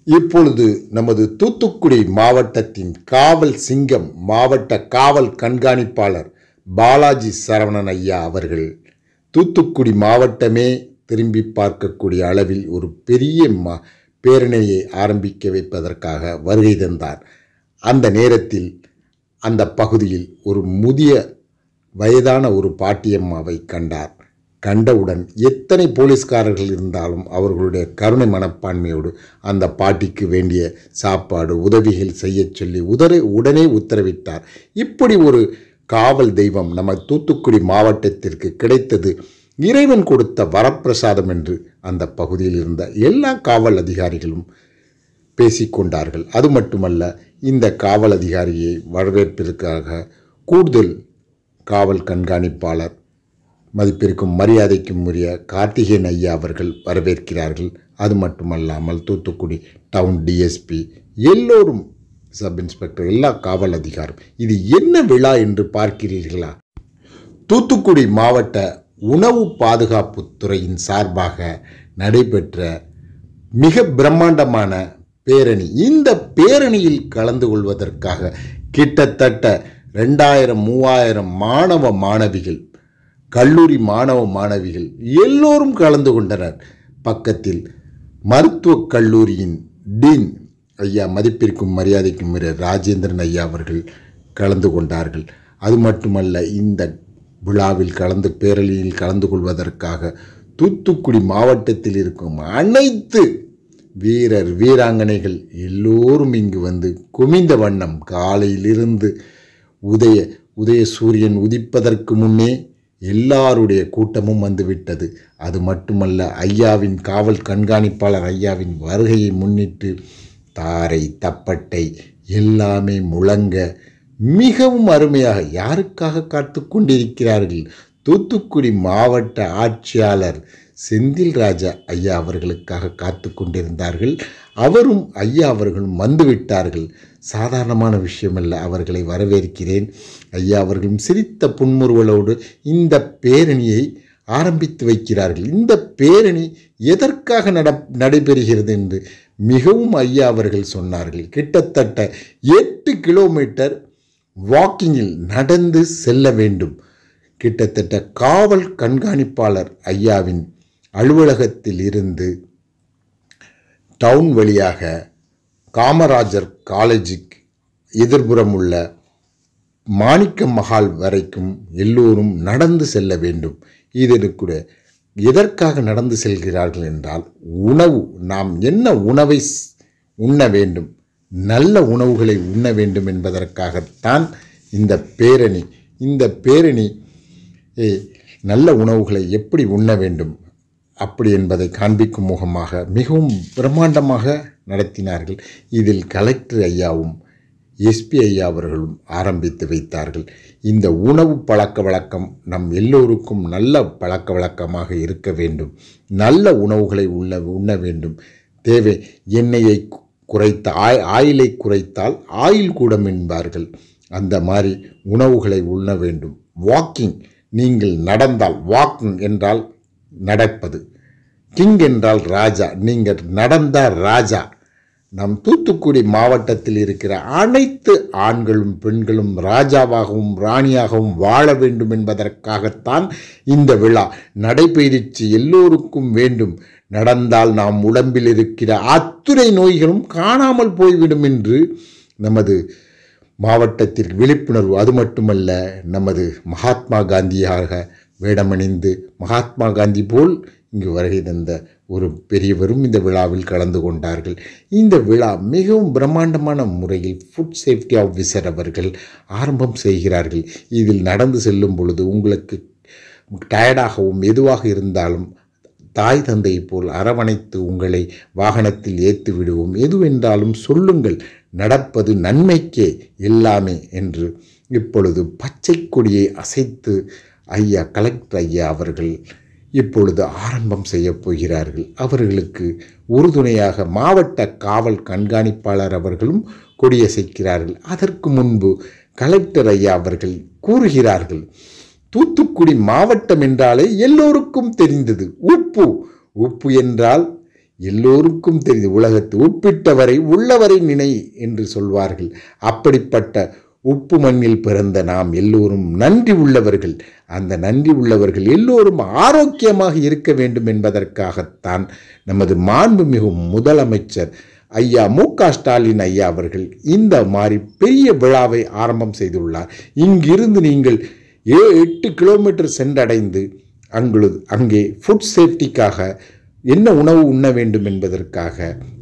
இப்பொழுது நமது தூத்துக்குடி மாவட்டத்தின் காவல் சிங்கம் மாவட்ட காவல் கண்காணிப்பாளர் பாலாஜி சரவணன் ஐயா அவர்கள் தூத்துக்குடி மாவட்டமே திரும்பி பார்க்கக்கூடிய அளவில் ஒரு பெரிய மா பேரணியை ஆரம்பிக்க வைப்பதற்காக வருகை தந்தார் அந்த நேரத்தில் அந்த பகுதியில் ஒரு முதிய வயதான ஒரு பாட்டியம்மாவை கண்டார் கண்டவுடன் எத்தனை போலீஸ்காரர்கள் இருந்தாலும் அவர்களுடைய கருணை மனப்பான்மையோடு அந்த பாட்டிக்கு வேண்டிய சாப்பாடு உதவிகள் செய்யச் சொல்லி உதற உடனே உத்தரவிட்டார் இப்படி ஒரு காவல் தெய்வம் நம்ம தூத்துக்குடி மாவட்டத்திற்கு கிடைத்தது இறைவன் கொடுத்த வரப்பிரசாதம் என்று அந்த பகுதியில் இருந்த எல்லா காவல் அதிகாரிகளும் பேசிக்கொண்டார்கள் அது மட்டுமல்ல இந்த காவல் அதிகாரியை வரவேற்பிற்காக கூடுதல் காவல் கண்காணிப்பாளர் மதிப்பிற்கும் மரியாதைக்கும் உரிய கார்த்திகேயன் ஐயா அவர்கள் வரவேற்கிறார்கள் அது மட்டுமல்லாமல் தூத்துக்குடி டவுன் டிஎஸ்பி எல்லோரும் சப் இன்ஸ்பெக்டர் எல்லா காவல் அதிகாரம் இது என்ன விழா என்று பார்க்கிறீர்களா தூத்துக்குடி மாவட்ட உணவு பாதுகாப்பு துறையின் சார்பாக நடைபெற்ற மிக பிரம்மாண்டமான பேரணி இந்த பேரணியில் கலந்து கொள்வதற்காக கிட்டத்தட்ட ரெண்டாயிரம் மூவாயிரம் மாணவ மாணவிகள் கல்லூரி மாணவ மாணவிகள் எல்லோரும் கலந்து கொண்டனர் பக்கத்தில் மருத்துவக் கல்லூரியின் டீன் ஐயா மதிப்பிற்கும் மரியாதைக்கும் உரிய ராஜேந்திரன் ஐயா அவர்கள் கலந்து கொண்டார்கள் அது மட்டுமல்ல இந்த விழாவில் கலந்து பேரணியில் கலந்து கொள்வதற்காக தூத்துக்குடி மாவட்டத்தில் இருக்கும் அனைத்து வீரர் வீராங்கனைகள் எல்லோரும் இங்கு வந்து குமிந்த வண்ணம் காலையிலிருந்து உதய உதய சூரியன் உதிப்பதற்கு முன்னே எல்லாருடைய கூட்டமும் வந்துவிட்டது அது மட்டுமல்ல ஐயாவின் காவல் கண்காணிப்பாளர் ஐயாவின் வருகையை முன்னிட்டு தாரை தப்பட்டை எல்லாமே முழங்க மிகவும் அருமையாக யாருக்காக காத்து கொண்டிருக்கிறார்கள் தூத்துக்குடி மாவட்ட ஆட்சியாளர் செந்தில் ராஜா ஐயா அவர்களுக்காக காத்து கொண்டிருந்தார்கள் அவரும் ஐயா அவர்களும் வந்துவிட்டார்கள் சாதாரணமான விஷயமல்ல அவர்களை வரவேற்கிறேன் ஐயா அவர்களும் சிரித்த புன்முறுவலோடு இந்த பேரணியை ஆரம்பித்து வைக்கிறார்கள் இந்த பேரணி எதற்காக நட நடைபெறுகிறது என்று மிகவும் ஐயா அவர்கள் சொன்னார்கள் கிட்டத்தட்ட எட்டு கிலோமீட்டர் வாக்கிங்கில் நடந்து செல்ல வேண்டும் கிட்டத்தட்ட காவல் கண்காணிப்பாளர் ஐயாவின் அலுவலகத்தில் இருந்து டவுன் வழியாக காமராஜர் காலேஜுக்கு எதிர்புறம் உள்ள மாணிக்க மஹால் வரைக்கும் எல்லோரும் நடந்து செல்ல வேண்டும் இதற்குட எதற்காக நடந்து செல்கிறார்கள் என்றால் உணவு நாம் என்ன உணவை உண்ண வேண்டும் நல்ல உணவுகளை உண்ண வேண்டும் என்பதற்காகத்தான் இந்த பேரணி இந்த பேரணி நல்ல உணவுகளை எப்படி உண்ண வேண்டும் அப்படி என்பதை காண்பிக்கும் முகமாக மிகவும் பிரம்மாண்டமாக நடத்தினார்கள் இதில் கலெக்டர் ஐயாவும் எஸ்பி ஐயா அவர்களும் ஆரம்பித்து வைத்தார்கள் இந்த உணவு பழக்க வழக்கம் நம் எல்லோருக்கும் நல்ல பழக்க வழக்கமாக இருக்க வேண்டும் நல்ல உணவுகளை உண்ண உண்ண வேண்டும் தேவை எண்ணெயை குறைத்த ஆய் ஆயிலை குறைத்தால் ஆயில் கூடம் என்பார்கள் அந்த மாதிரி உணவுகளை உண்ண வேண்டும் வாக்கிங் நீங்கள் நடந்தால் வாக்கிங் என்றால் நடப்பது கிங் என்றால் ராஜா நீங்கள் நடந்தால் ராஜா நம் தூத்துக்குடி மாவட்டத்தில் இருக்கிற அனைத்து ஆண்களும் பெண்களும் ராஜாவாகவும் ராணியாகவும் வாழ வேண்டும் என்பதற்காகத்தான் இந்த விழா நடைபயிற்சி எல்லோருக்கும் வேண்டும் நடந்தால் நாம் உடம்பில் இருக்கிற அத்துணை நோய்களும் காணாமல் போய்விடும் என்று நமது மாவட்டத்திற்கு விழிப்புணர்வு அது மட்டுமல்ல நமது மகாத்மா காந்தியாக வேடமணிந்து மகாத்மா காந்தி போல் இங்கு வருகை தந்த ஒரு பெரியவரும் இந்த விழாவில் கலந்து கொண்டார்கள் இந்த விழா மிகவும் பிரம்மாண்டமான முறையில் ஃபுட் சேஃப்டி ஆஃபீஸர் அவர்கள் ஆரம்பம் செய்கிறார்கள் இதில் நடந்து செல்லும் பொழுது உங்களுக்கு டயர்டாகவும் எதுவாக இருந்தாலும் தாய் தந்தை போல் அரவணைத்து உங்களை வாகனத்தில் ஏற்றி விடுவோம் எதுவென்றாலும் சொல்லுங்கள் நடப்பது நன்மைக்கே எல்லாமே என்று இப்பொழுது பச்சை கொடியை அசைத்து ஐயா கலெக்டர் ஐயா அவர்கள் இப்பொழுது ஆரம்பம் செய்ய போகிறார்கள் அவர்களுக்கு உறுதுணையாக மாவட்ட காவல் கண்காணிப்பாளர் அவர்களும் கொடியசைக்கிறார்கள் அதற்கு முன்பு கலெக்டர் ஐயா அவர்கள் கூறுகிறார்கள் தூத்துக்குடி மாவட்டம் என்றாலே எல்லோருக்கும் தெரிந்தது உப்பு உப்பு என்றால் எல்லோருக்கும் தெரிந்து உலகத்து உப்பிட்டவரை உள்ளவரை நினை என்று சொல்வார்கள் அப்படிப்பட்ட உப்பு மண்ணில் பிறந்த நாம் எல்லோரும் நன்றி உள்ளவர்கள் அந்த நன்றி உள்ளவர்கள் எல்லோரும் ஆரோக்கியமாக இருக்க வேண்டும் என்பதற்காகத்தான் நமது மாண்புமிகு முதலமைச்சர் ஐயா மு க ஸ்டாலின் ஐயா அவர்கள் இந்த மாதிரி பெரிய விழாவை ஆரம்பம் செய்துள்ளார் இங்கிருந்து நீங்கள் ஏ எட்டு கிலோமீட்டர் சென்றடைந்து அங்கு அங்கே ஃபுட் சேஃப்டிக்காக என்ன உணவு உண்ண வேண்டும் என்பதற்காக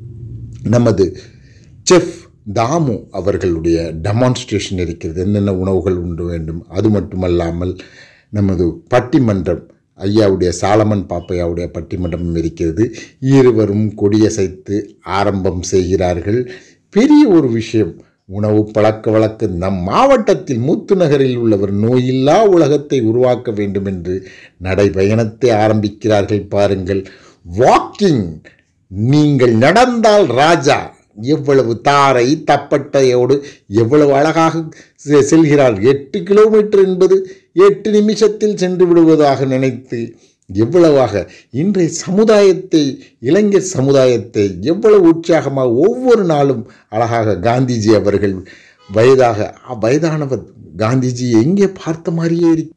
நமது செஃப் தாமு அவர்களுடைய டெமான்ஸ்ட்ரேஷன் இருக்கிறது என்னென்ன உணவுகள் உண்டு வேண்டும் அது மட்டுமல்லாமல் நமது பட்டிமன்றம் ஐயாவுடைய சாலமன் பாப்பையாவுடைய பட்டிமன்றம் இருக்கிறது இருவரும் கொடியசைத்து ஆரம்பம் செய்கிறார்கள் பெரிய ஒரு விஷயம் உணவு பழக்க வழக்க நம் மாவட்டத்தில் மூத்து நகரில் உள்ளவர் நோயில்லா உலகத்தை உருவாக்க வேண்டும் என்று நடைபயணத்தை ஆரம்பிக்கிறார்கள் பாருங்கள் வாக்கிங் நீங்கள் நடந்தால் ராஜா எவ்வளவு தாரை தப்பட்டையோடு எவ்வளவு அழகாக செ- செல்கிறார் எட்டு கிலோமீட்டர் என்பது எட்டு நிமிஷத்தில் சென்று விடுவதாக நினைத்து எவ்வளவாக இன்றைய சமுதாயத்தை இளைஞர் சமுதாயத்தை எவ்வளவு உற்சாகமாக ஒவ்வொரு நாளும் அழகாக காந்திஜி அவர்கள் வயதாக அ- வயதானவர் காந்திஜி எங்கே பார்த்த மாதிரியே இருக்கு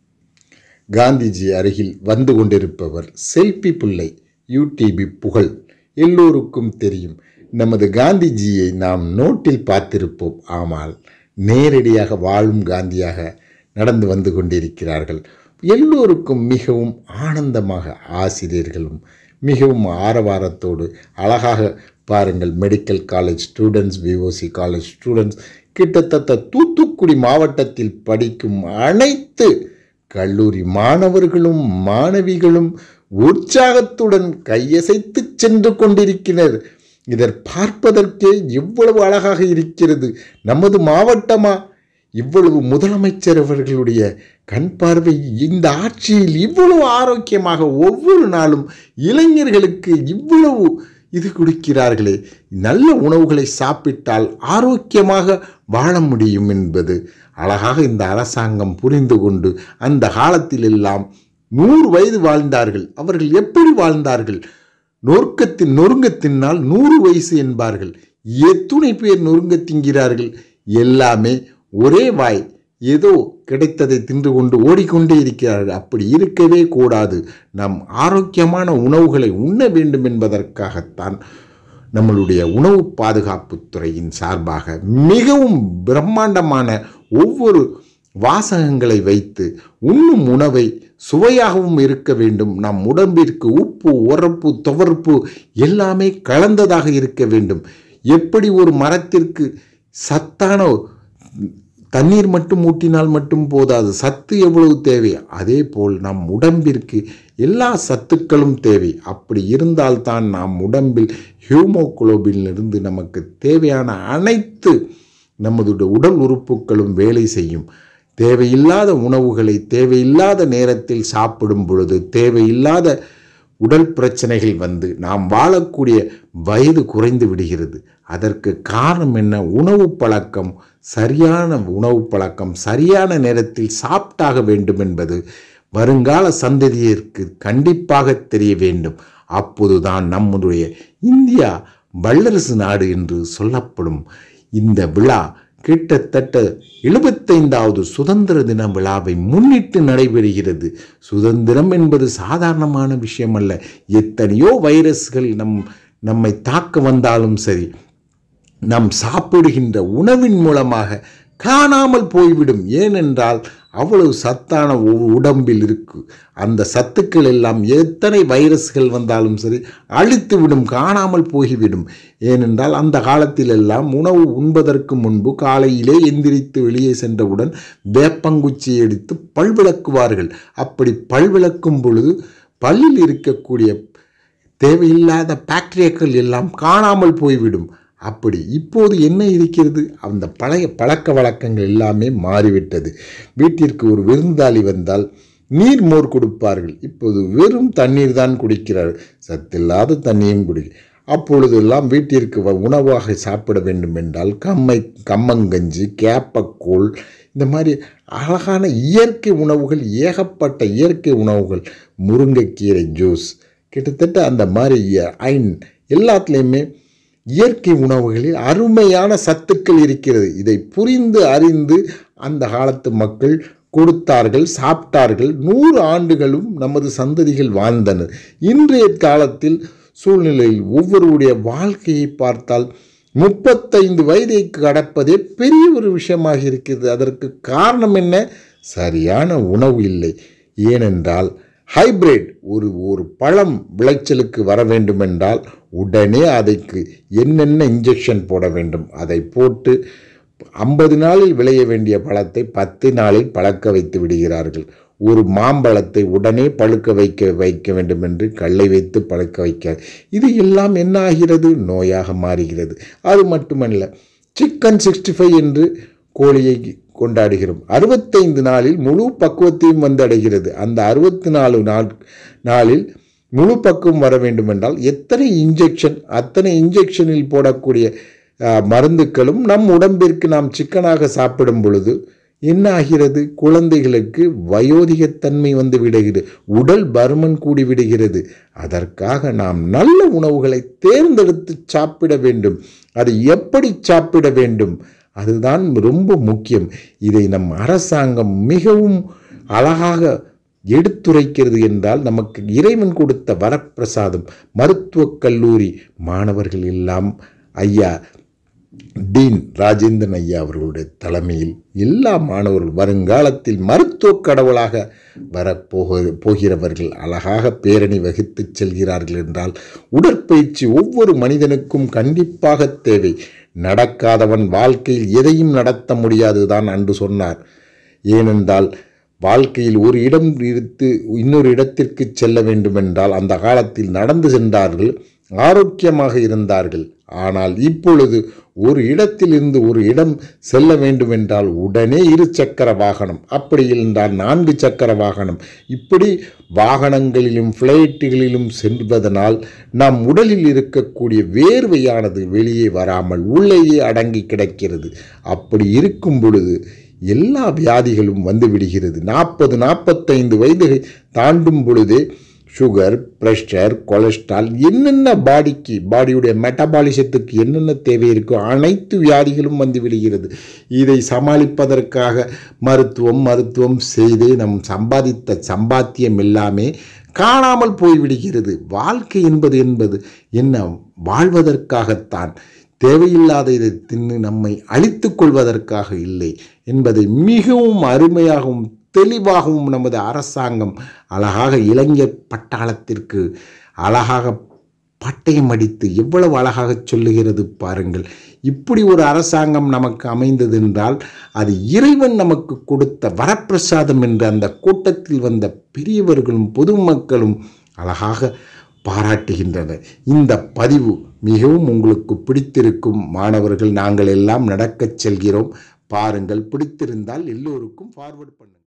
காந்திஜி அருகில் வந்து கொண்டிருப்பவர் செல்பி பிள்ளை யூடிபி புகழ் எல்லோருக்கும் தெரியும் நமது காந்திஜியை நாம் நோட்டில் பார்த்திருப்போம் ஆனால் நேரடியாக வாழும் காந்தியாக நடந்து வந்து கொண்டிருக்கிறார்கள் எல்லோருக்கும் மிகவும் ஆனந்தமாக ஆசிரியர்களும் மிகவும் ஆரவாரத்தோடு அழகாக பாருங்கள் medical college students VOC college students கிட்டத்தட்ட தூத்துக்குடி மாவட்டத்தில் படிக்கும் அனைத்து கல்லூரி மாணவர்களும் மாணவிகளும் உற்சாகத்துடன் கையசைத்து சென்று கொண்டிருக்கிறார் இதர் பார்ப்பதற்கே இவ்வளவு அழகாக இருக்கிறது நமது மாவட்டமா இவ்வளவு முதலமைச்சர் அவர்களுடைய கண் பார்வை இந்த ஆட்சியில் இவ்வளவு ஆரோக்கியமாக ஒவ்வொரு நாளும் இளைஞர்களுக்கு இவ்வளவு இது கொடுக்கிறார்களே நல்ல உணவுகளை சாப்பிட்டால் ஆரோக்கியமாக வாழ முடியும் என்பது அழகாக இந்த அரசாங்கம் புரிந்து கொண்டு அந்த காலத்தில் எல்லாம் நூறு வயது வாழ்ந்தார்கள் அவர்கள் எப்படி வாழ்ந்தார்கள் நொறுக்கத்தின் நொறுங்க தின்னால் நூறு வயசு என்பார்கள் எத்துணை பேர் நொறுங்க திங்கிறார்கள் எல்லாமே ஒரே வாய் ஏதோ கிடைத்ததை தின்று கொண்டு ஓடிக்கொண்டே இருக்கிறார்கள் அப்படி இருக்கவே கூடாது நாம் ஆரோக்கியமான உணவுகளை உண்ண வேண்டும் என்பதற்காகத்தான் நம்மளுடைய உணவு பாதுகாப்புத் துறையின் சார்பாக மிகவும் பிரம்மாண்டமான ஒவ்வொரு வாசகங்களை வைத்து உண்ணும் உணவை சுவையாகவும் இருக்க வேண்டும் நம் உடம்பிற்கு உப்பு உரப்பு துவர்ப்பு எல்லாமே கலந்ததாக இருக்க வேண்டும் எப்படி ஒரு மரத்திற்கு சத்தான தண்ணீர் மட்டும் ஊட்டினால் மட்டும் போதாது சத்து எவ்வளவு தேவை அதே போல் நம் உடம்பிற்கு எல்லா சத்துக்களும் தேவை அப்படி இருந்தால்தான் நாம் உடம்பில் ஹியூமோகுளோபினிலிருந்து நமக்கு தேவையான அனைத்து நமது உடல் உறுப்புகளும் வேலை செய்யும் தேவையில்லாத உணவுகளை தேவையில்லாத நேரத்தில் சாப்பிடும் பொழுது தேவையில்லாத உடல் பிரச்சனைகள் வந்து நாம் வாழக்கூடிய வயது குறைந்து விடுகிறது அதற்கு காரணம் என்ன உணவு பழக்கம் சரியான உணவு பழக்கம் சரியான நேரத்தில் சாப்பிட்டாக வேண்டும் என்பது வருங்கால சந்ததியிற்கு கண்டிப்பாக தெரிய வேண்டும் அப்போதுதான் நம்முடைய இந்தியா வல்லரசு நாடு என்று சொல்லப்படும் இந்த விழா கிட்டத்தட்ட எழுபத்தைந்தாவது சுதந்திர தின விழாவை முன்னிட்டு நடைபெறுகிறது சுதந்திரம் என்பது சாதாரணமான விஷயம் அல்ல எத்தனையோ வைரஸ்கள் நம் நம்மை தாக்க வந்தாலும் சரி நாம் சாப்பிடுகின்ற உணவின் மூலமாக காணாமல் போய்விடும் ஏனென்றால் அவ்வளவு சத்தான உ- உடம்பில் இருக்கு அந்த சத்துக்கள் எல்லாம் எத்தனை வைரஸ்கள் வந்தாலும் சரி அழித்து விடும் காணாமல் போய்விடும் ஏனென்றால் அந்த காலத்தில் எல்லாம் உணவு உண்பதற்கு முன்பு காலையிலே எந்திரித்து வெளியே சென்றவுடன் வேப்பங்குச்சியை எடுத்து பல் விளக்குவார்கள் அப்படி பல் விளக்கும் பொழுது பல்லில் இருக்கக்கூடிய தேவையில்லாத பாக்டீரியாக்கள் எல்லாம் காணாமல் போய்விடும் அப்படி இப்போது என்ன இருக்கிறது அந்த பழைய பழக்க வழக்கங்கள் எல்லாமே மாறிவிட்டது வீட்டிற்கு ஒரு விருந்தாளி வந்தால் நீர் மோர் கொடுப்பார்கள் இப்போது வெறும் தண்ணீர் தான் குடிக்கிறார்கள் சத்தில்லாத தண்ணியும் குடி அப்பொழுதெல்லாம் வீட்டிற்கு வ- உணவாக சாப்பிட வேண்டும் என்றால் கம்மை கம்மங்கஞ்சி கேப்பக்கூழ் இந்த மாதிரி அழகான இயற்கை உணவுகள் ஏகப்பட்ட இயற்கை உணவுகள் முருங்கைக்கீரை ஜூஸ் கிட்டத்தட்ட அந்த மாதிரி அயன் எல்லாத்துலேயுமே இயற்கை உணவுகளில் அருமையான சத்துக்கள் இருக்கிறது இதை புரிந்து அறிந்து அந்த காலத்து மக்கள் கொடுத்தார்கள் சாப்பிட்டார்கள் நூறு ஆண்டுகளும் நமது சந்ததிகள் வாழ்ந்தனர் இன்றைய காலத்தில் சூழ்நிலையில் ஒவ்வொருடைய வாழ்க்கையை பார்த்தால் முப்பத்தைந்து வயதை கடப்பதே பெரிய ஒரு விஷயமாக இருக்கிறது அதற்கு காரணம் என்ன சரியான உணவு இல்லை ஏனென்றால் ஹைபிரிட் ஒரு ஒரு பழம் விளைச்சலுக்கு வர வேண்டுமென்றால் உடனே அதற்கு என்னென்ன இன்ஜெக்ஷன் போட வேண்டும் அதை போட்டு ஐம்பது நாளில் விளைய வேண்டிய பழத்தை பத்து நாளில் பழக்க வைத்து விடுகிறார்கள் ஒரு மாம்பழத்தை உடனே பழுக்க வைக்க வைக்க வேண்டும் என்று கல்லை வைத்து பழுக்க வைக்க இது எல்லாம் என்ன ஆகிறது நோயாக மாறுகிறது அது மட்டுமல்ல சிக்கன் சிக்ஸ்டி ஃபைவ் என்று கோழியை கொண்டாடுகிறோம் அறுபத்தைந்து நாளில் முழு பக்குவத்தையும் வந்தடைகிறது அந்த அறுபத்தி நாலு நாள் நாளில் முழு பக்குவம் வர வேண்டுமென்றால் எத்தனை இன்ஜெக்ஷன் அத்தனை இன்ஜெக்ஷனில் போடக்கூடிய மருந்துக்களும் நம் உடம்பிற்கு நாம் சிக்கனாக சாப்பிடும் பொழுது என்ன ஆகிறது குழந்தைகளுக்கு வயோதிகத்தன்மை வந்து விடுகிறது உடல் பருமன் கூடி விடுகிறது அதற்காக நாம் நல்ல உணவுகளை தேர்ந்தெடுத்து சாப்பிட வேண்டும் அதை எப்படி சாப்பிட வேண்டும் அதுதான் ரொம்ப முக்கியம் இதை நம் அரசாங்கம் மிகவும் அழகாக எடுத்துரைக்கிறது என்றால் நமக்கு இறைவன் கொடுத்த வரப்பிரசாதம் மருத்துவக் கல்லூரி மாணவர்கள் எல்லாம் ஐயா டீன் ராஜேந்திரன் ஐயா அவர்களுடைய தலைமையில் எல்லா மாணவர்கள் வருங்காலத்தில் மருத்துவக் கடவுளாக வரப்போக போகிறவர்கள் அழகாக பேரணி வகித்து செல்கிறார்கள் என்றால் உடற்பயிற்சி ஒவ்வொரு மனிதனுக்கும் கண்டிப்பாக தேவை நடக்காதவன் வாழ்க்கையில் எதையும் நடத்த முடியாதுதான் அன்று சொன்னார் ஏனென்றால் வாழ்க்கையில் ஒரு இடம் இருந்து இன்னொரு இடத்திற்கு செல்ல வேண்டுமென்றால் அந்த காலத்தில் நடந்து சென்றார்கள் ஆரோக்கியமாக இருந்தார்கள் ஆனால் இப்பொழுது ஒரு இடத்திலிருந்து ஒரு இடம் செல்ல வேண்டுமென்றால் உடனே இரு சக்கர வாகனம் அப்படி இருந்தால் நான்கு சக்கர வாகனம் இப்படி வாகனங்களிலும் ஃப்ளைட்டுகளிலும் செல்வதனால் நம் உடலில் இருக்கக்கூடிய வேர்வையானது வெளியே வராமல் உள்ளேயே அடங்கி கிடக்கிறது அப்படி இருக்கும் பொழுது எல்லா வியாதிகளும் வந்து விடுகிறது நாற்பது நாற்பத்தைந்து வயது தாண்டும் பொழுதே சுகர் ப்ரெஷர் கொலஸ்ட்ரால் என்னென்ன பாடிக்கு பாடியுடைய மெட்டபாலிசத்துக்கு என்னென்ன தேவை இருக்கோ அனைத்து வியாதிகளும் வந்து விடுகிறது இதை சமாளிப்பதற்காக மருத்துவம் மருத்துவம் செய்து நம் சம்பாதித்த சம்பாத்தியம் எல்லாமே காணாமல் போய்விடுகிறது வாழ்க்கை என்பது என்பது என்ன வாழ்வதற்காகத்தான் தேவையில்லாத இதை தின்னு நம்மை அழித்துக் கொள்வதற்காக இல்லை என்பதை மிகவும் அருமையாகவும் தெளிவாகவும் நமது அரசாங்கம் அழகாக இளைஞர் பட்டாளத்திற்கு அழகாக பட்டயம் அடித்து எவ்வளவு அழகாக சொல்லுகிறது பாருங்கள் இப்படி ஒரு அரசாங்கம் நமக்கு அமைந்தது என்றால் அது இறைவன் நமக்கு கொடுத்த வரப்பிரசாதம் என்று அந்த கூட்டத்தில் வந்த பெரியவர்களும் பொதுமக்களும் அழகாக பாராட்டுகின்றனர் இந்த பதிவு மிகவும் உங்களுக்கு பிடித்திருக்கும் மாணவர்கள் நாங்கள் எல்லாம் நடக்கச் செல்கிறோம் பாருங்கள் பிடித்திருந்தால் எல்லோருக்கும் ஃபார்வர்ட் பண்ணுங்கள்